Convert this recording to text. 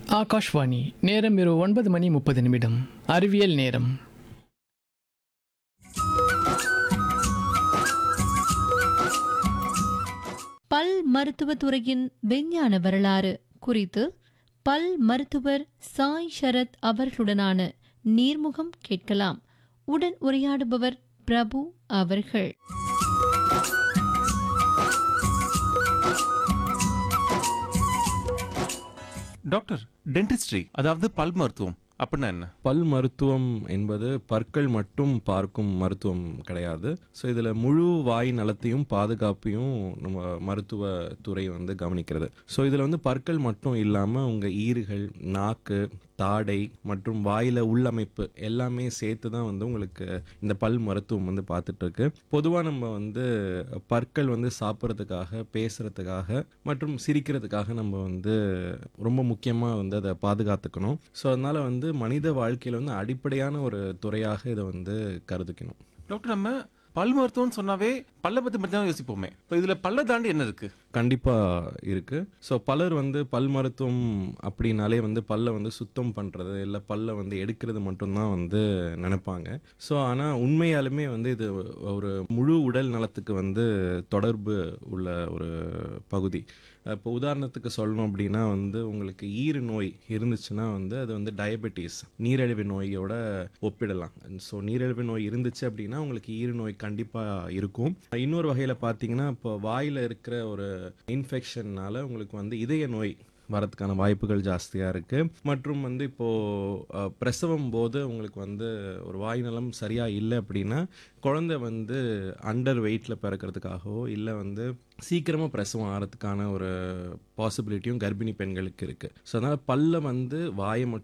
ஆகாஷ்வாணி நேரம் இரவு ஒன்பது மணி முப்பது நிமிடம் அறிவியல் நேரம் பல் மருத்துவத்துறையின் விஞ்ஞான வரலாறு குறித்து பல் மருத்துவர் சாய் சரத் அவர்களுடனான நீர்முகம் கேட்கலாம் உடன் உரையாடுபவர் பிரபு அவர்கள் டாக்டர் டென்டிஸ்ட்ரி அதாவது பல் மருத்துவம் அப்படின்னா என்ன பல் மருத்துவம் என்பது பற்கள் மட்டும் பார்க்கும் மருத்துவம் கிடையாது ஸோ இதில் முழு வாய் நலத்தையும் பாதுகாப்பையும் நம்ம மருத்துவ துறை வந்து கவனிக்கிறது ஸோ இதில் வந்து பற்கள் மட்டும் இல்லாமல் உங்கள் ஈறுகள் நாக்கு தாடை மற்றும் வாயில உள்ளமைப்பு எல்லாமே சேர்த்து தான் வந்து உங்களுக்கு இந்த பல் மருத்துவம் வந்து பார்த்துட்டு இருக்கு பொதுவாக நம்ம வந்து பற்கள் வந்து சாப்பிட்றதுக்காக பேசுறதுக்காக மற்றும் சிரிக்கிறதுக்காக நம்ம வந்து ரொம்ப முக்கியமாக வந்து அதை பாதுகாத்துக்கணும் ஸோ அதனால வந்து மனித வாழ்க்கையில் வந்து அடிப்படையான ஒரு துறையாக இதை வந்து கருதிக்கணும் டாக்டர் நம்ம பல் மருத்துவம்னு சொன்னாவே பல்ல பத்தி மட்டும் தான் யோசிப்போமே இப்போ இதுல பல்ல தாண்டி என்ன இருக்கு கண்டிப்பாக இருக்கு ஸோ பலர் வந்து பல் மருத்துவம் அப்படின்னாலே வந்து பல்லை வந்து சுத்தம் பண்ணுறது இல்லை பல்லை வந்து எடுக்கிறது மட்டும்தான் வந்து நினைப்பாங்க ஸோ ஆனால் உண்மையாலுமே வந்து இது ஒரு முழு உடல் நலத்துக்கு வந்து தொடர்பு உள்ள ஒரு பகுதி இப்போ உதாரணத்துக்கு சொல்லணும் அப்படின்னா வந்து உங்களுக்கு ஈறு நோய் இருந்துச்சுன்னா வந்து அது வந்து டயபெட்டிஸ் நீரிழிவு நோயோட ஒப்பிடலாம் ஸோ நீரிழிவு நோய் இருந்துச்சு அப்படின்னா உங்களுக்கு ஈறு நோய் கண்டிப்பாக இருக்கும் இன்னொரு வகையில் பார்த்தீங்கன்னா இப்போ வாயில் இருக்கிற ஒரு இன்ஃபெக்ஷன்னால உங்களுக்கு வந்து இதய நோய் வரதுக்கான வாய்ப்புகள் ஜாஸ்தியாக இருக்குது மற்றும் வந்து இப்போது பிரசவம் போது உங்களுக்கு வந்து ஒரு வாய் நலம் சரியாக இல்லை அப்படின்னா குழந்தை வந்து அண்டர் வெயிட்டில் பிறக்கிறதுக்காகவோ இல்லை வந்து சீக்கிரமாக பிரசவம் ஆகிறதுக்கான ஒரு பாசிபிலிட்டியும் கர்ப்பிணி பெண்களுக்கு இருக்குது ஸோ அதனால் பல்ல வந்து வாயை மட்டும்